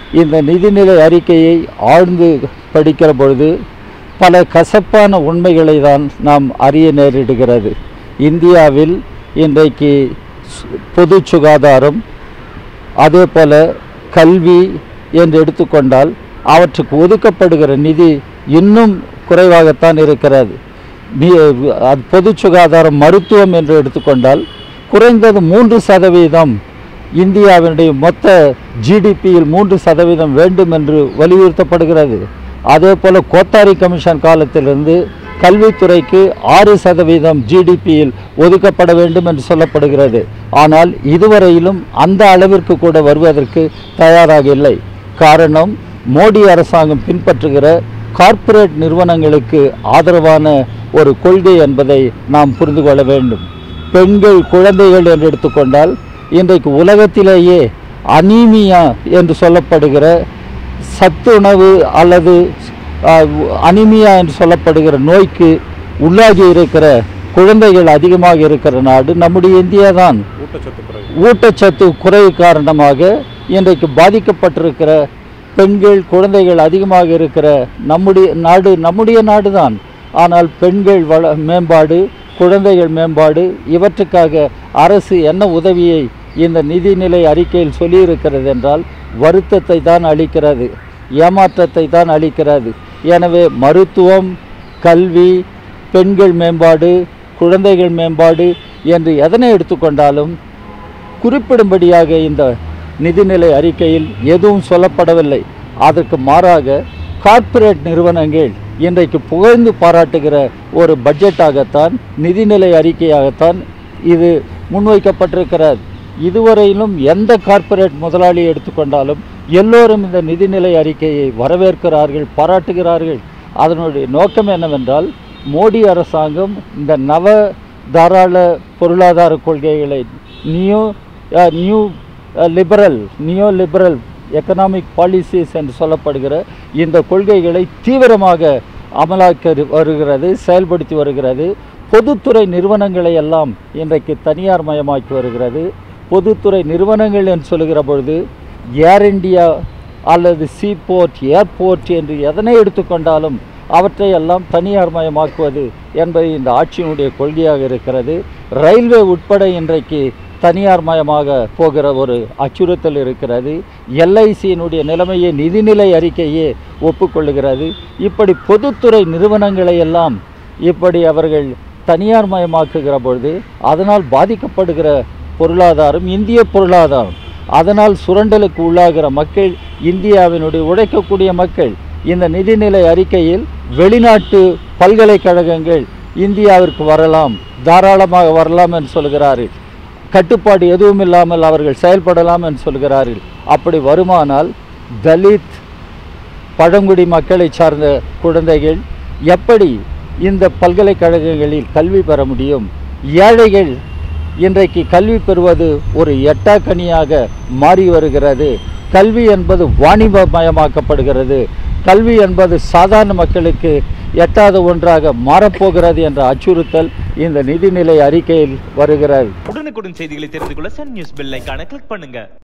இந்த நிதிநிலை அறிக்கையை ஆழ்ந்து படிக்கிற பொழுது பல கசப்பான உண்மைகளை தான் நாம் அறிய நேரிடுகிறது இந்தியாவில் இன்றைக்கு சு- பொது சுகாதாரம் அதே போல கல்வி என்று எடுத்துக்கொண்டால் அவற்றுக்கு ஒதுக்கப்படுகிற நிதி இன்னும் குறைவாகத்தான் இருக்கிறது நீ- அது பொது சுகாதாரம் மருத்துவம் என்று எடுத்துக்கொண்டால் குறைந்தது மூன்று சதவீதம் இந்தியாவினுடைய மொத்த ஜிடிபியில் மூன்று சதவீதம் வேண்டும் என்று வலியுறுத்தப்படுகிறது அதே போல கோத்தாரி கமிஷன் காலத்திலிருந்து கல்வித்துறைக்கு ஆறு சதவீதம் ஜிடிபியில் ஒதுக்கப்பட வேண்டும் என்று சொல்லப்படுகிறது ஆனால் இதுவரையிலும் அந்த அளவிற்கு கூட வருவதற்கு தயாராக இல்லை காரணம் மோடி அரசாங்கம் பின்பற்றுகிற கார்ப்பரேட் நிறுவனங்களுக்கு ஆதரவான ஒரு கொள்கை என்பதை நாம் புரிந்து கொள்ள வேண்டும் பெண்கள் குழந்தைகள் என்று எடுத்துக்கொண்டால் இன்றைக்கு உலகத்திலேயே அனீமியா என்று சொல்லப்படுகிற சத்துணவு அல்லது அனிமியா என்று சொல்லப்படுகிற நோய்க்கு உள்ளாகி இருக்கிற குழந்தைகள் அதிகமாக இருக்கிற நாடு நம்முடைய இந்தியா தான் ஊட்டச்சத்து குறைவு ஊட்டச்சத்து குறைவு காரணமாக இன்றைக்கு பாதிக்கப்பட்டிருக்கிற பெண்கள் குழந்தைகள் அதிகமாக இருக்கிற நம்முடைய நாடு நம்முடைய நாடு தான் ஆனால் பெண்கள் வள மேம்பாடு குழந்தைகள் மேம்பாடு இவற்றுக்காக அரசு என்ன உதவியை இந்த நிதிநிலை அறிக்கையில் சொல்லியிருக்கிறது என்றால் வருத்தத்தை தான் அளிக்கிறது ஏமாற்றத்தை தான் அளிக்கிறது எனவே மருத்துவம் கல்வி பெண்கள் மேம்பாடு குழந்தைகள் மேம்பாடு என்று எதனை எடுத்துக்கொண்டாலும் குறிப்பிடும்படியாக இந்த நிதிநிலை அறிக்கையில் எதுவும் சொல்லப்படவில்லை அதற்கு மாறாக கார்ப்பரேட் நிறுவனங்கள் இன்றைக்கு புகழ்ந்து பாராட்டுகிற ஒரு பட்ஜெட்டாகத்தான் நிதிநிலை அறிக்கையாகத்தான் இது முன்வைக்கப்பட்டிருக்கிறது இதுவரையிலும் எந்த கார்ப்பரேட் முதலாளியை எடுத்துக்கொண்டாலும் எல்லோரும் இந்த நிதிநிலை அறிக்கையை வரவேற்கிறார்கள் பாராட்டுகிறார்கள் அதனுடைய நோக்கம் என்னவென்றால் மோடி அரசாங்கம் இந்த நவ தாராள பொருளாதார கொள்கைகளை new new liberal neo liberal economic policies என்று சொல்லப்படுகிற இந்த கொள்கைகளை தீவிரமாக அமலாக்க வருகிறது செயல்படுத்தி வருகிறது பொதுத்துறை நிறுவனங்களை எல்லாம் இன்றைக்கு தனியார் மயமாக்கி வருகிறது பொதுத்துறை நிறுவனங்கள் என்று சொல்லுகிற பொழுது ஏர் இந்தியா அல்லது சீபோர்ட் ஏர்போர்ட் என்று எதனை எடுத்துக்கொண்டாலும் அவற்றை எல்லாம் தனியார் மயமாக்குவது என்பது இந்த ஆட்சியினுடைய கொள்கையாக இருக்கிறது ரயில்வே உட்பட இன்றைக்கு தனியார் மயமாக போகிற ஒரு அச்சுறுத்தல் இருக்கிறது எல்ஐசியினுடைய நிலைமையை நிதிநிலை அறிக்கையே ஒப்புக்கொள்ளுகிறது இப்படி பொதுத்துறை நிறுவனங்களை எல்லாம் இப்படி அவர்கள் தனியார் மயமாக்குகிற பொழுது அதனால் பாதிக்கப்படுகிற பொருளாதாரம் இந்திய பொருளாதாரம் அதனால் சுரண்டலுக்கு உள்ளாகிற மக்கள் இந்தியாவினுடைய உழைக்கக்கூடிய மக்கள் இந்த நிதிநிலை அறிக்கையில் வெளிநாட்டு பல்கலைக்கழகங்கள் இந்தியாவிற்கு வரலாம் தாராளமாக வரலாம் என்று சொல்கிறார்கள் கட்டுப்பாடு எதுவும் இல்லாமல் அவர்கள் செயல்படலாம் என்று சொல்கிறார்கள் அப்படி வருமானால் தலித் பழங்குடி மக்களை சார்ந்த குழந்தைகள் எப்படி இந்த பல்கலைக்கழகங்களில் கல்வி பெற முடியும் ஏழைகள் இன்றைக்கு கல்வி பெறுவது ஒரு எட்டாக்கனியாக மாறி வருகிறது கல்வி என்பது வாணிபமயமாக்கப்படுகிறது கல்வி என்பது சாதாரண மக்களுக்கு எட்டாத ஒன்றாக மாறப்போகிறது என்ற அச்சுறுத்தல் இந்த நிதிநிலை அறிக்கையில் வருகிறது உடனுக்குடன் செய்திகளை தெரிந்து கொள்ள சன் நியூஸ் பெல் ஐகானை கிளிக் பண்ணுங்க